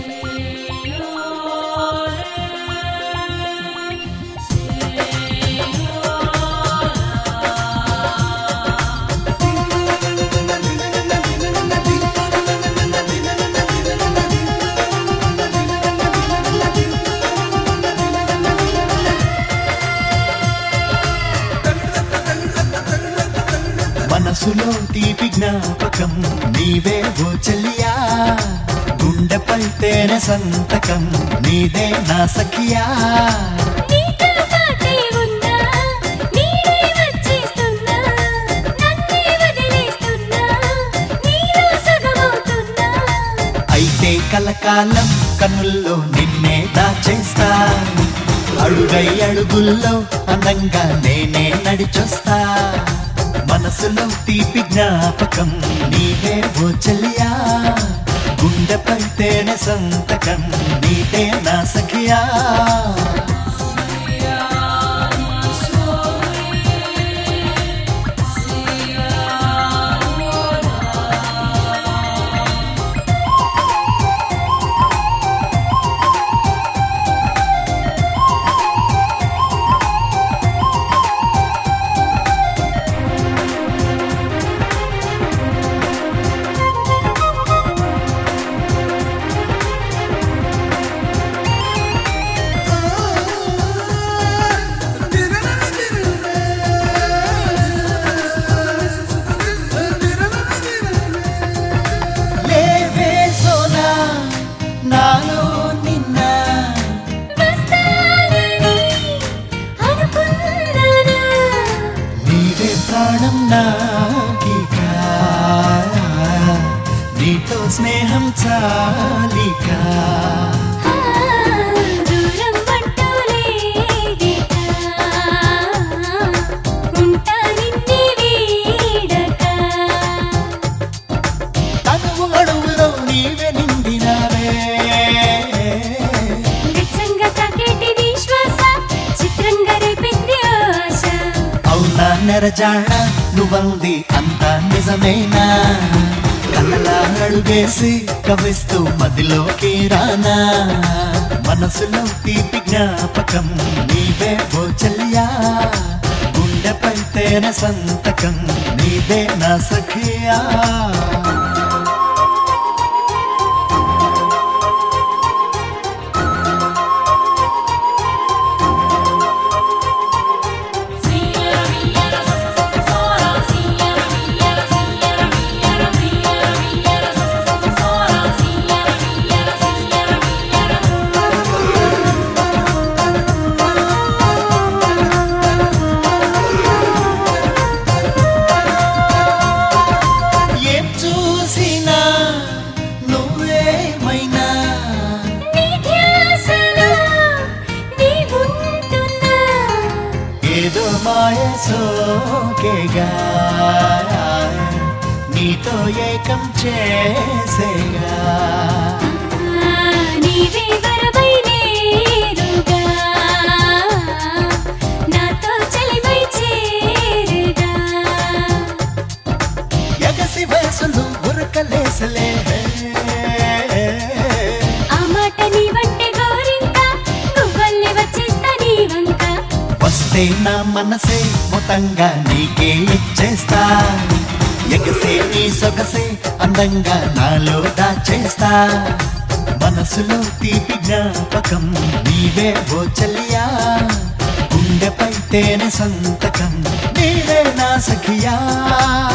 మనసులో తీపి జ్ఞాపకం నీవే ఓ చెల్లియా గుండెపై తేనె సంతకం నీదే నా సఖియా నీతో పాటే ఉన్నా నీడే వచ్చేస్తున్నా నన్నే వదిలేస్తున్నా నీలో సగమవుతున్నా అయితే కలకాలం కన్నుల్లో నిన్నే దాచేస్తా అడుగై అడుగుల్లో అందంగా నేనే నడిచొస్తా మనసులో తీపి జ్ఞాపకం నీవే ఓ చెల్లియా గుండెపై తేనె సంతకం నీదే నా సఖియా లేవే సోనా నాలో నిన్న వస్తానని అనుకున్నానా నీవే ప్రాణం నాకిక నీతో స్నేహం చాలిక ఆ, దూరం అంటూ లేదిక ఉంటా నిన్నే వీడక తనువు అడుగులో నీవే నిండినావే వెచ్చంగా తాకేటి విశ్వాస చిత్రంగా రేపింది ఆశ అవునా నెరజాణ నువ్వంది అంతా నిజమేనా కళ్ళలా అడుగేసి కవిస్తూ మదిలోకి రానా మనసులో తీపి జ్ఞాపకం నీవే ఓ చెల్లియా గుండెపై తేనె సంతకం నీదే నా సఖియా ఏం చూసినా నువ్వేమైనా నీ ధ్యాసలో నీ ఉంటున్నా ఏదో మాయ సోకేగా నీతో ఏకం చేసేగా నీవే వరవై నేరుగా నాతో చలివై చేరుగా ఎగసి వయసులు ఉరకలేసలే ఆ మాట నీ వంటే గోరింక గువ్వల్ని వచ్చేస్తా నీ వంక వస్తే నా మనసే మొత్తంగా నీకే ఇచ్చేస్తా ఎగసే నీ సొగసే అందంగా నాలో దాచేస్తా మనసులో తీపి జ్ఞాపకం నీవే ఓ చెల్లియా గుండెపై తేనె సంతకం నీవే నా సఖియా